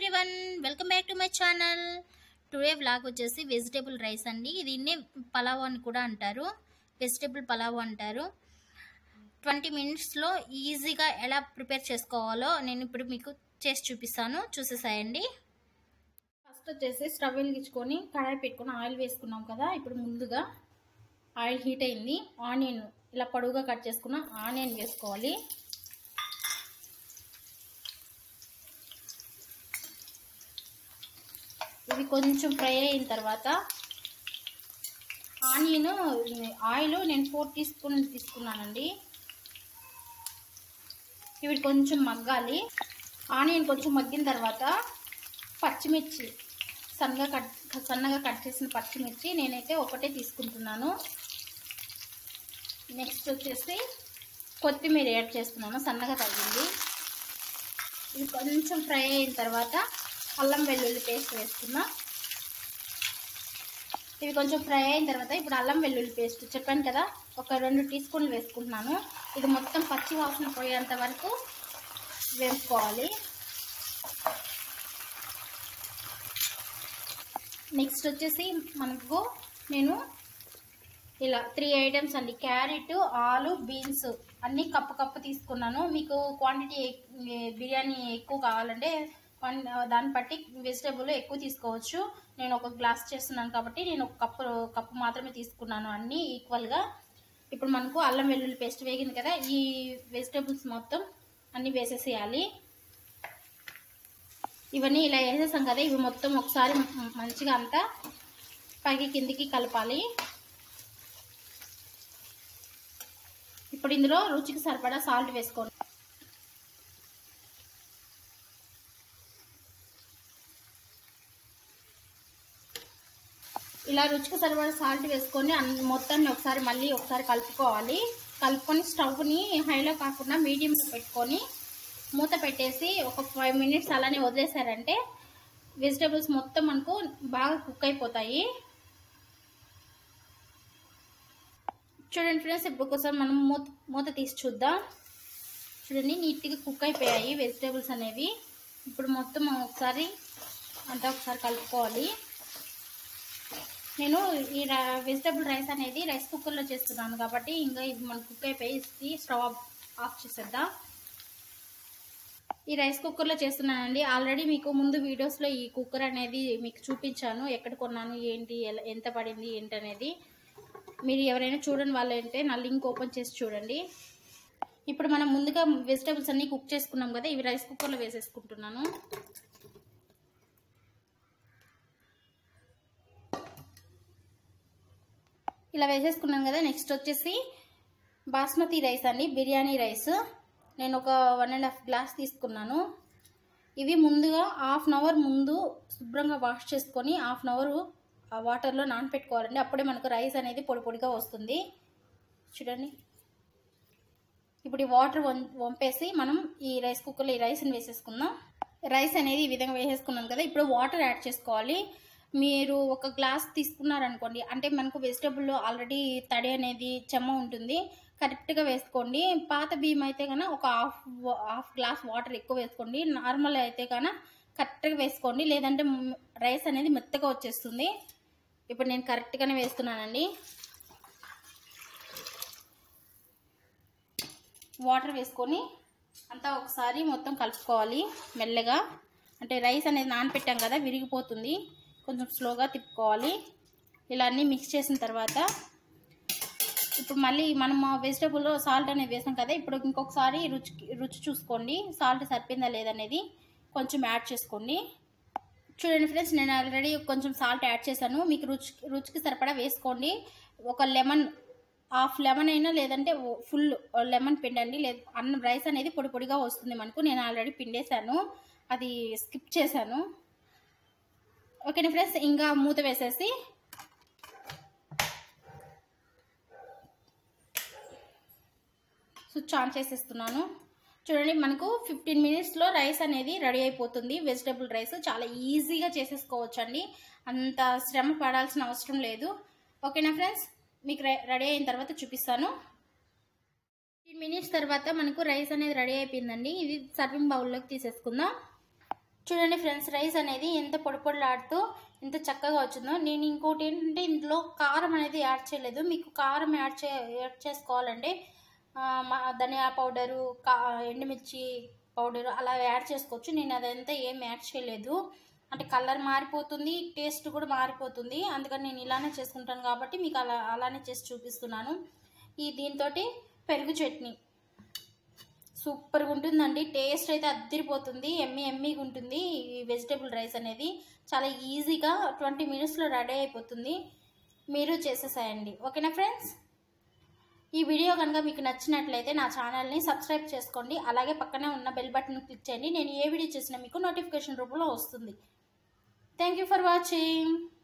everyone welcome back to my channel today vlog వచ్చేసి vegetable rice అండి దీన్నే పలావ్ అని కూడా అంటారు వెజిటేబుల్ పలావ్ అంటారు ట్వంటీ మినిట్స్లో ఈజీగా ఎలా ప్రిపేర్ చేసుకోవాలో నేను ఇప్పుడు మీకు చేసి చూపిస్తాను చూసేసాయండి ఫస్ట్ వచ్చేసి స్టవ్ వెలిగించుకొని కడాయి పెట్టుకొని ఆయిల్ వేసుకున్నాం కదా ఇప్పుడు ముందుగా ఆయిల్ హీట్ అయింది ఆనియన్ ఇలా పొడవుగా కట్ చేసుకున్న ఆనియన్ వేసుకోవాలి ఇది కొంచెం ఫ్రై అయిన తర్వాత ఆనియన్ ఆయిల్ నేను ఫోర్ టీ స్పూన్ తీసుకున్నానండి ఇవి కొంచెం మగ్గాలి ఆనియన్ కొంచెం మగ్గిన తర్వాత పచ్చిమిర్చి సన్నగా కట్ సన్నగా కట్ చేసిన పచ్చిమిర్చి నేనైతే ఒకటే తీసుకుంటున్నాను నెక్స్ట్ వచ్చేసి కొత్తిమీర యాడ్ చేస్తున్నాను సన్నగా తగ్గింది ఇది కొంచెం ఫ్రై అయిన తర్వాత అల్లం వెల్లుల్లి పేస్ట్ వేసుకున్నా ఇవి కొంచెం ఫ్రై అయిన తర్వాత ఇప్పుడు అల్లం వెల్లుల్లి పేస్ట్ చెప్పాను కదా ఒక రెండు టీ స్పూన్లు వేసుకుంటున్నాను ఇది మొత్తం పచ్చి వాసన పోయేంత వరకు వేసుకోవాలి నెక్స్ట్ వచ్చేసి మనకు నేను ఇలా త్రీ ఐటమ్స్ అండి క్యారెట్ ఆలు బీన్స్ అన్నీ కప్పు కప్పు తీసుకున్నాను మీకు క్వాంటిటీ బిర్యానీ ఎక్కువ కావాలంటే దాన్ని బట్టి వెజిటేబుల్ ఎక్కువ తీసుకోవచ్చు నేను ఒక గ్లాస్ చేస్తున్నాను కాబట్టి నేను ఒక కప్పు కప్పు మాత్రమే తీసుకున్నాను అన్నీ ఈక్వల్గా ఇప్పుడు మనకు అల్లం వెల్లుల్లి పేస్ట్ వేగింది కదా ఈ వెజిటేబుల్స్ మొత్తం అన్నీ వేసేసేయాలి ఇవన్నీ ఇలా వేసేసాం కదా ఇవి మొత్తం ఒకసారి మంచిగా అంతా పైకి కిందికి కలపాలి ఇప్పుడు ఇందులో రుచికి సరిపడా సాల్ట్ వేసుకోండి ఇలా రుచికి సరిపడా సాల్ట్ వేసుకొని మొత్తాన్ని ఒకసారి మళ్ళీ ఒకసారి కలుపుకోవాలి కలుపుకొని స్టవ్ని హైలో కాకుండా మీడియంలో పెట్టుకొని మూత పెట్టేసి ఒక ఫైవ్ మినిట్స్ అలానే వదిలేసారంటే వెజిటేబుల్స్ మొత్తం మనకు బాగా కుక్ అయిపోతాయి చూడండి ఫ్రెండ్స్ ఇప్పుడు ఒకసారి మనం మూత మూత తీసి చూద్దాం చూడండి నీట్గా కుక్ అయిపోయాయి వెజిటేబుల్స్ అనేవి ఇప్పుడు మొత్తం ఒకసారి అంతా ఒకసారి కలుపుకోవాలి నేను ఈ వెజిటేబుల్ రైస్ అనేది రైస్ కుక్కర్లో చేస్తున్నాను కాబట్టి ఇంకా ఇది మన కుక్ అయిపోయి స్టవ్ ఆఫ్ చేసేద్దాం ఈ రైస్ కుక్కర్లో చేస్తున్నానండి ఆల్రెడీ మీకు ముందు వీడియోస్లో ఈ కుక్కర్ అనేది మీకు చూపించాను ఎక్కడ కొన్నాను ఏంటి ఎంత పడింది ఏంటి అనేది మీరు ఎవరైనా చూడండి వాళ్ళు అంటే నా లింక్ ఓపెన్ చేసి చూడండి ఇప్పుడు మనం ముందుగా వెజిటేబుల్స్ అన్నీ కుక్ చేసుకున్నాం కదా ఇవి రైస్ కుక్కర్లో వేసేసుకుంటున్నాను ఇలా వేసేసుకున్నాను కదా నెక్స్ట్ వచ్చేసి బాస్మతి రైస్ అండి బిర్యానీ రైస్ నేను ఒక వన్ అండ్ హాఫ్ గ్లాస్ తీసుకున్నాను ఇవి ముందుగా హాఫ్ అన్ అవర్ ముందు శుభ్రంగా వాష్ చేసుకొని హాఫ్ అన్ అవర్ ఆ వాటర్లో నానపెట్టుకోవాలండి అప్పుడే మనకు రైస్ అనేది పొడి పొడిగా వస్తుంది చూడండి ఇప్పుడు ఈ వాటర్ వంపేసి మనం ఈ రైస్ కుక్కర్లో ఈ రైస్ని వేసేసుకుందాం రైస్ అనేది ఈ విధంగా వేసేసుకున్నాం కదా ఇప్పుడు వాటర్ యాడ్ చేసుకోవాలి మీరు ఒక గ్లాస్ తీసుకున్నారనుకోండి అంటే మనకు వెజిటేబుల్లో ఆల్రెడీ తడి అనేది చెమ్మ ఉంటుంది కరెక్ట్గా వేసుకోండి పాత బియ్యం అయితే కన్నా ఒక హాఫ్ హాఫ్ గ్లాస్ వాటర్ ఎక్కువ వేసుకోండి నార్మల్ అయితే కన్నా కరెక్ట్గా వేసుకోండి లేదంటే రైస్ అనేది మెత్తగా వచ్చేస్తుంది ఇప్పుడు నేను కరెక్ట్గానే వేస్తున్నానండి వాటర్ వేసుకొని అంతా ఒకసారి మొత్తం కలుపుకోవాలి మెల్లగా అంటే రైస్ అనేది నానపెట్టాం కదా విరిగిపోతుంది కొంచెం స్లోగా తిప్పుకోవాలి ఇలా అన్నీ మిక్స్ చేసిన తర్వాత ఇప్పుడు మళ్ళీ మనం వెజిటేబుల్లో సాల్ట్ అనేది వేసాం కదా ఇప్పుడు ఇంకొకసారి రుచి రుచి చూసుకోండి సాల్ట్ సరిపోయిందా లేదనేది కొంచెం యాడ్ చేసుకోండి చూడండి ఫ్రెండ్స్ నేను ఆల్రెడీ కొంచెం సాల్ట్ యాడ్ చేశాను మీకు రుచి రుచికి సరిపడా వేసుకోండి ఒక లెమన్ హాఫ్ లెమన్ అయినా లేదంటే ఫుల్ లెమన్ పిండండి లేదు అన్నం రైస్ అనేది పొడి పొడిగా వస్తుంది మనకు నేను ఆల్రెడీ పిండేశాను అది స్కిప్ చేశాను ఓకేనా ఫ్రెండ్స్ ఇంకా మూత వేసేసి స్విచ్ ఆన్ చేసేస్తున్నాను చూడండి మనకు ఫిఫ్టీన్ మినిట్స్లో రైస్ అనేది రెడీ అయిపోతుంది వెజిటేబుల్ రైస్ చాలా ఈజీగా చేసేసుకోవచ్చు అండి అంత శ్రమ పడాల్సిన అవసరం లేదు ఓకేనా ఫ్రెండ్స్ మీకు రెడీ అయిన తర్వాత చూపిస్తాను ఫిఫ్టీన్ మినిట్స్ తర్వాత మనకు రైస్ అనేది రెడీ అయిపోయిందండి ఇది సర్వింగ్ బౌల్లోకి తీసేసుకుందాం చూడండి ఫ్రెండ్స్ రైస్ అనేది ఎంత పొడి పొడిలాడుతూ ఎంత చక్కగా వచ్చిందో నేను ఇంకోటి ఏంటంటే ఇందులో కారం అనేది యాడ్ చేయలేదు మీకు కారం యాడ్ చే యాడ్ చేసుకోవాలంటే ఆ, మా- ధనియా పౌడరు కా ఎండుమిర్చి పౌడరు అలా యాడ్ చేసుకోవచ్చు నేను అదంతా ఏం యాడ్ చేయలేదు అంటే కలర్ మారిపోతుంది టేస్ట్ కూడా మారిపోతుంది అందుకని నేను ఇలానే చేసుకుంటాను కాబట్టి మీకు అలా అలానే చేసి చూపిస్తున్నాను ఈ దీంతో పెరుగు చట్నీ సూపర్గా ఉంటుందండి టేస్ట్ అయితే అద్దరిపోతుంది ఎమ్మి ఎమ్మిగా ఉంటుంది ఈ వెజిటేబుల్ రైస్ అనేది చాలా ఈజీగా ట్వంటీ మినిట్స్లో రెడీ అయిపోతుంది మీరు చేసేసాయండి ఓకేనా ఫ్రెండ్స్ ఈ వీడియో కనుక మీకు నచ్చినట్లయితే నా ఛానల్ని సబ్స్క్రైబ్ చేసుకోండి అలాగే పక్కనే ఉన్న బెల్ బటన్ క్లిక్ చేయండి నేను ఏ వీడియో చేసినా మీకు నోటిఫికేషన్ రూపంలో వస్తుంది థ్యాంక్ యూ ఫర్ వాచింగ్